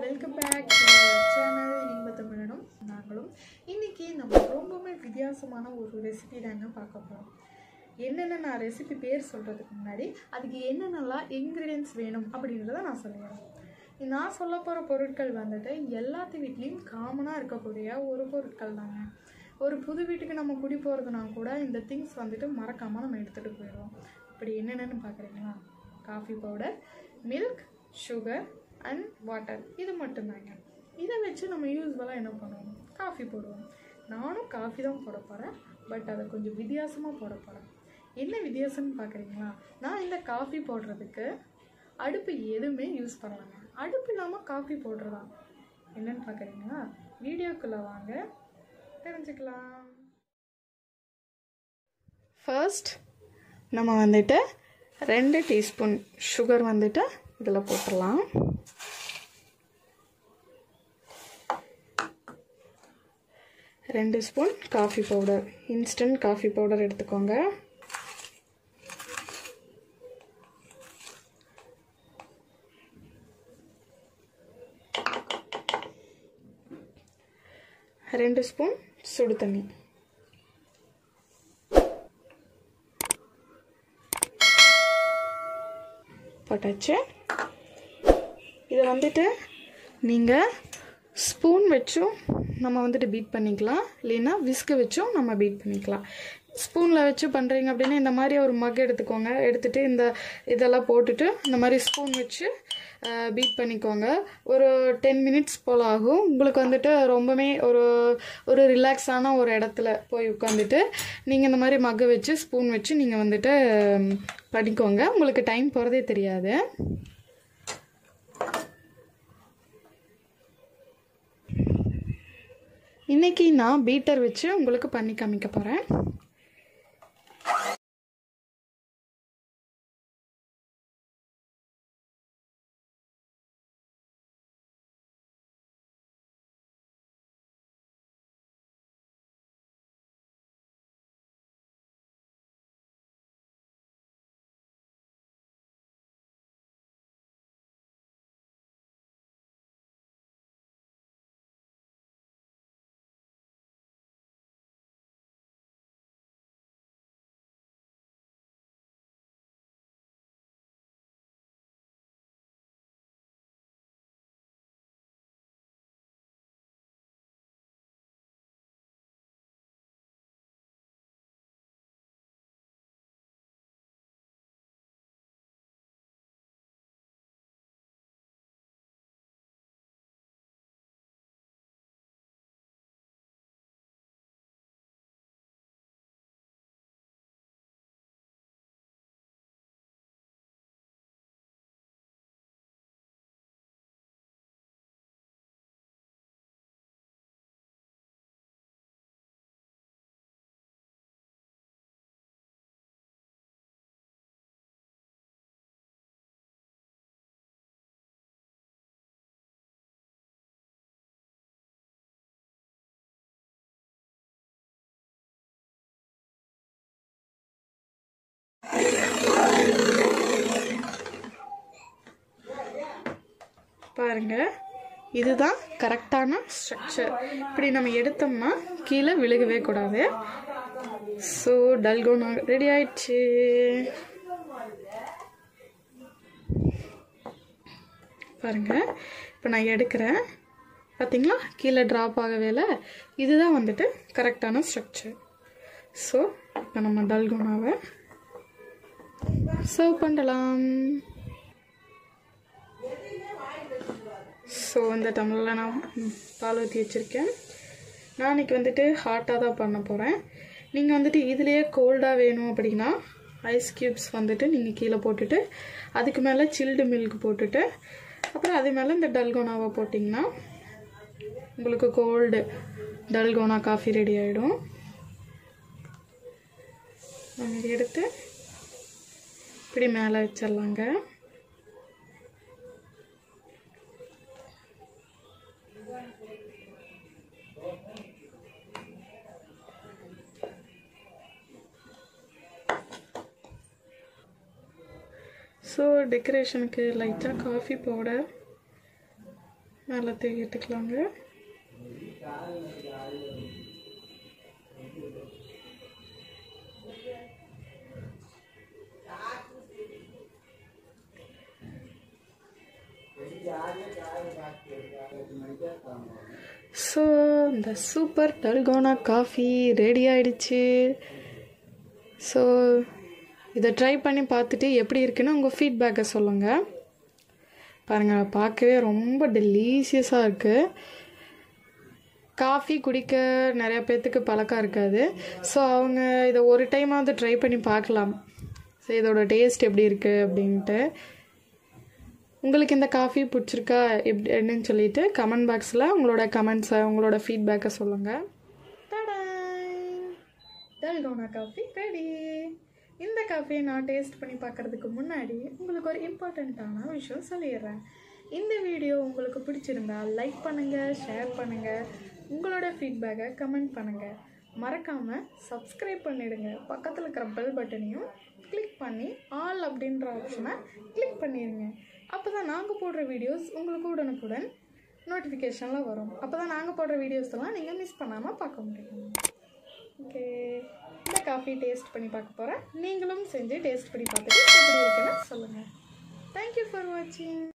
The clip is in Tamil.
வெல்கம் பேக் சேனல் இன்ப தமிழனும் நாங்களும் இன்றைக்கி நம்ம ரொம்பவுமே வித்தியாசமான ஒரு ரெசிபி தாங்க பார்க்க போகிறோம் என்னென்ன நான் ரெசிபி பேர் சொல்கிறதுக்கு முன்னாடி அதுக்கு என்னென்னலாம் இன்க்ரீடியன்ஸ் வேணும் அப்படின்றத நான் சொல்லிடுறேன் நான் சொல்ல போகிற பொருட்கள் வந்துட்டு எல்லாத்து வீட்லேயும் காமனாக இருக்கக்கூடிய ஒரு பொருட்கள் தாங்க ஒரு புது வீட்டுக்கு நம்ம குடி போகிறதுனா கூட இந்த திங்ஸ் வந்துட்டு மறக்காமல் நம்ம எடுத்துகிட்டு போயிடுவோம் அப்படி என்னென்னு பார்க்குறீங்களா coffee powder milk sugar and water இது மட்டும்தாங்க இதை வச்சு நம்ம யூஸ்வலாக என்ன பண்ணுவோம் காஃபி போடுவோம் நானும் காஃபி தான் போட போகிறேன் பட் அதை கொஞ்சம் வித்தியாசமாக போட போகிறேன் என்ன வித்தியாசம்னு பார்க்குறீங்களா நான் இந்த காஃபி போடுறதுக்கு அடுப்பு எதுவுமே யூஸ் பண்ணலாங்க அடுப்பு இல்லாமல் காஃபி போடுறதா என்னன்னு பார்க்குறீங்களா வீடியோக்குள்ளே வாங்க தெரிஞ்சுக்கலாம் ஃபர்ஸ்ட் நம்ம வந்துட்டு ரெண்டு டீஸ்பூன் சுகர் வந்துட்டு இதில் போட்டுடலாம் ரெண்டு spoon coffee powder instant coffee powder எடுத்துக்கோங்க ரெண்டு ஸ்பூன் சுடு தண்ணி போட்டாச்சு இதை வந்துட்டு நீங்கள் ஸ்பூன் வச்சும் நம்ம வந்துட்டு பீட் பண்ணிக்கலாம் இல்லைன்னா விஸ்கு வச்சும் நம்ம பீட் பண்ணிக்கலாம் ஸ்பூனில் வச்சு பண்ணுறீங்க அப்படின்னா இந்த மாதிரி ஒரு மக் எடுத்துக்கோங்க எடுத்துகிட்டு இந்த இதெல்லாம் போட்டுட்டு இந்த மாதிரி ஸ்பூன் வச்சு பீட் பண்ணிக்கோங்க ஒரு டென் மினிட்ஸ் போல் ஆகும் உங்களுக்கு வந்துட்டு ரொம்பவே ஒரு ஒரு ரிலாக்ஸான ஒரு இடத்துல போய் உட்காந்துட்டு நீங்கள் இந்த மாதிரி மக்கை வச்சு ஸ்பூன் வச்சு நீங்கள் வந்துட்டு பண்ணிக்கோங்க உங்களுக்கு டைம் போகிறதே தெரியாது இன்றைக்கி நான் பீட்டர் வச்சு உங்களுக்கு பண்ணி காமிக்க போகிறேன் பாருங்க இதுதான் கரெக்டான ஸ்ட்ரக்சர் இப்படி நம்ம எடுத்தோம்னா கீழே விழுகவே கூடாது ஸோ டல்கோனா ரெடி ஆயிடுச்சு பாருங்க இப்போ நான் எடுக்கிறேன் பார்த்தீங்களா கீழே ட்ராப் ஆகவே இல்லை இதுதான் வந்துட்டு கரெக்டான ஸ்ட்ரக்சர் ஸோ இப்போ நம்ம டல்கோனாவை சர்வ் பண்ணலாம் ஸோ இந்த டம்ளரில் நான் பால் ஊற்றி வச்சுருக்கேன் நான் இன்றைக்கி வந்துட்டு ஹாட்டாக தான் பண்ண போகிறேன் நீங்கள் வந்துட்டு இதுலேயே கோல்டாக வேணும் அப்படின்னா ஐஸ் க்யூப்ஸ் வந்துட்டு நீங்கள் கீழே போட்டுட்டு அதுக்கு மேலே சில்டு மில்க் போட்டுட்டு அப்புறம் அது மேலே இந்த டல்கோனாவை போட்டிங்கன்னா உங்களுக்கு கோல்டு டல்கோனா காஃபி ரெடி ஆகிடும் நம்ம எடுத்து இப்படி மேலே வச்சிடலாங்க ஸோ டெக்கரேஷனுக்கு லைட்டாக காஃபி பவுடர் நல்லா தூக்கிட்டுக்கலாங்க ஸோ இந்த சூப்பர் டல்கோனா காஃபி ரெடி ஆயிடுச்சு ஸோ இதை ட்ரை பண்ணி பார்த்துட்டு எப்படி இருக்குன்னு உங்கள் ஃபீட்பேக்கை சொல்லுங்கள் பாருங்கள் பார்க்கவே ரொம்ப டெலீஷியஸாக இருக்குது காஃபி குடிக்க நிறைய பேர்த்துக்கு பழக்கம் இருக்காது ஸோ அவங்க இதை ஒரு டைமாவது ட்ரை பண்ணி பார்க்கலாம் ஸோ இதோட டேஸ்ட் எப்படி இருக்குது அப்படின்ட்டு உங்களுக்கு இந்த காஃபி பிடிச்சிருக்கா எப்படி என்னன்னு சொல்லிட்டு கமெண்ட் பாக்ஸில் உங்களோட கமெண்ட்ஸை உங்களோட ஃபீட்பேக்கை சொல்லுங்கள் டல்கோனா காஃபி ரெடி இந்த காஃபியை நான் டேஸ்ட் பண்ணி பார்க்கறதுக்கு முன்னாடி உங்களுக்கு ஒரு இம்பார்ட்டண்ட்டான விஷயம் சொல்லிடுறேன் இந்த வீடியோ உங்களுக்கு பிடிச்சிருந்தா லைக் பண்ணுங்கள் ஷேர் பண்ணுங்கள் உங்களோட ஃபீட்பேக்கை கமெண்ட் பண்ணுங்கள் மறக்காமல் சப்ஸ்கிரைப் பண்ணிடுங்க பக்கத்தில் இருக்கிற பெல் பட்டனையும் கிளிக் பண்ணி ஆல் அப்படின்ற ஆப்ஷனை கிளிக் பண்ணிடுங்க அப்போ தான் நாங்கள் போடுற வீடியோஸ் உங்களுக்கு உடனுக்குடன் நோட்டிஃபிகேஷனில் வரும் அப்போ தான் நாங்கள் போடுற வீடியோஸ் எல்லாம் நீங்கள் மிஸ் பண்ணாமல் பார்க்க முடியும் ஓகே இந்த காஃபி டேஸ்ட் பண்ணி பார்க்க போகிறேன் நீங்களும் செஞ்சு டேஸ்ட் பண்ணி பார்த்துட்டு எப்படி இருக்குன்னு சொல்லுங்கள் தேங்க்யூ ஃபார் வாட்சிங்